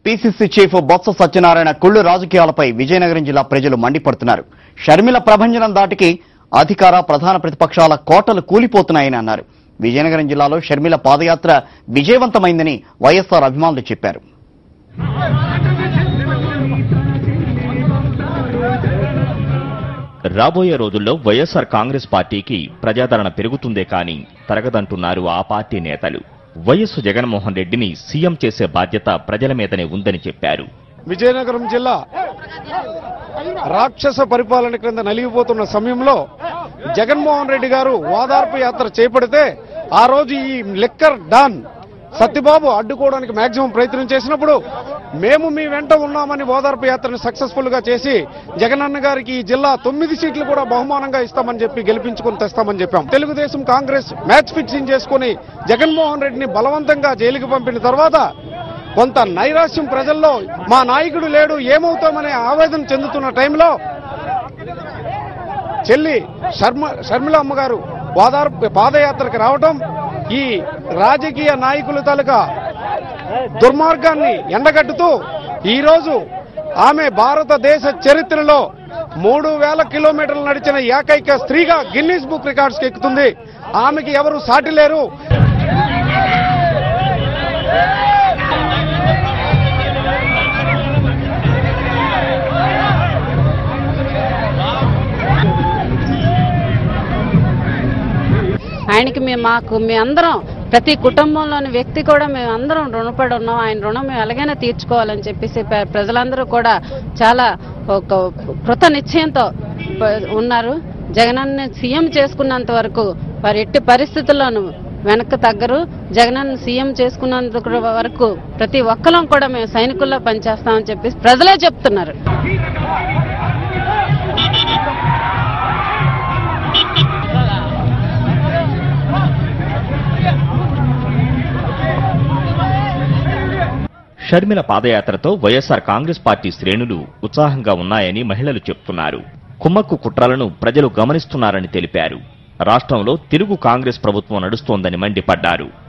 PCC chief Botsa Satyanarayana కుళ్ళు రాజకీయాలపై విజయనగరం జిల్లా ప్రజలు మండిపడుతున్నారు షర్మిల ప్రభంజనం దాటికి అధికార ప్రధాన ప్రతిపక్షాల కోటలు కూలిపోతున్నాయని అన్నారు విజయనగరం జిల్లాలో షర్మిల పాదయాత్ర విజయవంతమైందని వైఎస్ఆర్ అభిమానులు చెప్పారు రాబోయే రోజుల్లో వైఎస్ఆర్ కాంగ్రెస్ పార్టీకి ప్రజాదరణ పెరుగుతుందే కానీ తరగదంటున్నారు ఆ పార్టీ నేతలు వైఎస్ జగన్మోహన్ రెడ్డిని సీఎం చేసే బాధ్యత ప్రజల మీదనే ఉందని చెప్పారు విజయనగరం జిల్లా రాక్షస పరిపాలన క్రింద నలిగిపోతున్న సమయంలో జగన్మోహన్ రెడ్డి గారు ఓదార్పు యాత్ర చేపడితే ఆ రోజు ఈ లిక్కర్ డాన్ సత్యబాబు అడ్డుకోవడానికి మాక్సిమం ప్రయత్నం చేసినప్పుడు మేము మీ వెంట ఉన్నామని ఓదార్పు యాత్రను సక్సెస్ఫుల్ గా చేసి జగనన్న గారికి ఈ జిల్లా తొమ్మిది సీట్లు కూడా బహుమానంగా ఇస్తామని చెప్పి గెలిపించుకుని తెస్తామని చెప్పాం తెలుగుదేశం కాంగ్రెస్ మ్యాచ్ ఫిక్సింగ్ చేసుకుని జగన్మోహన్ రెడ్డిని బలవంతంగా జైలుకి పంపిన తర్వాత కొంత నైరాశ్యం ప్రజల్లో మా నాయకుడు లేడు ఏమవుతామనే ఆవేదన చెందుతున్న టైంలో చెల్లి శర్మ షర్మిల అమ్మగారు వాదార్ పాదయాత్రకు రావటం ఈ రాజకీయ నాయకుల తాలూకా దుర్మార్గాన్ని ఎండగట్టుతూ ఈ రోజు ఆమె భారతదేశ చరిత్రలో మూడు వేల కిలోమీటర్లు నడిచిన ఏకైక స్త్రీగా గిన్నీస్ బుక్ రికార్డ్స్ కి ఎక్కుతుంది ఆమెకి ఎవరు సాటి లేరు ఆయనకి మేము మాకు మీ అందరం ప్రతి కుటుంబంలోని వ్యక్తి కూడా మేము అందరం రుణపడి ఉన్నాం ఆయన రుణం మేము ఎలాగైనా తీర్చుకోవాలని చెప్పేసి ప్ర- ప్రజలందరూ కూడా చాలా ఒక కృత నిశ్చయంతో ప- ఉన్నారు జగనన్న సీఎం చేసుకున్నంత వరకు వారు ఎట్టి పరిస్థితుల్లోనూ వెనక్కి తగ్గరు జగనన్న సీఎం చేసుకున్నంత వరకు ప్రతి ఒక్కరం కూడా మేము సైనికుల్లో పనిచేస్తామని చెప్పేసి ప్రజలే చెప్తున్నారు షర్మిల పాదయాత్రతో వైఎస్ఆర్ కాంగ్రెస్ పార్టీ శ్రేణులు ఉత్సాహంగా ఉన్నాయని మహిళలు చెప్తున్నారు కుమ్మక్కు కుట్రలను ప్రజలు గమనిస్తున్నారని తెలిపారు రాష్ట్రంలో తిరుగు కాంగ్రెస్ ప్రభుత్వం నడుస్తోందని మండిపడ్డారు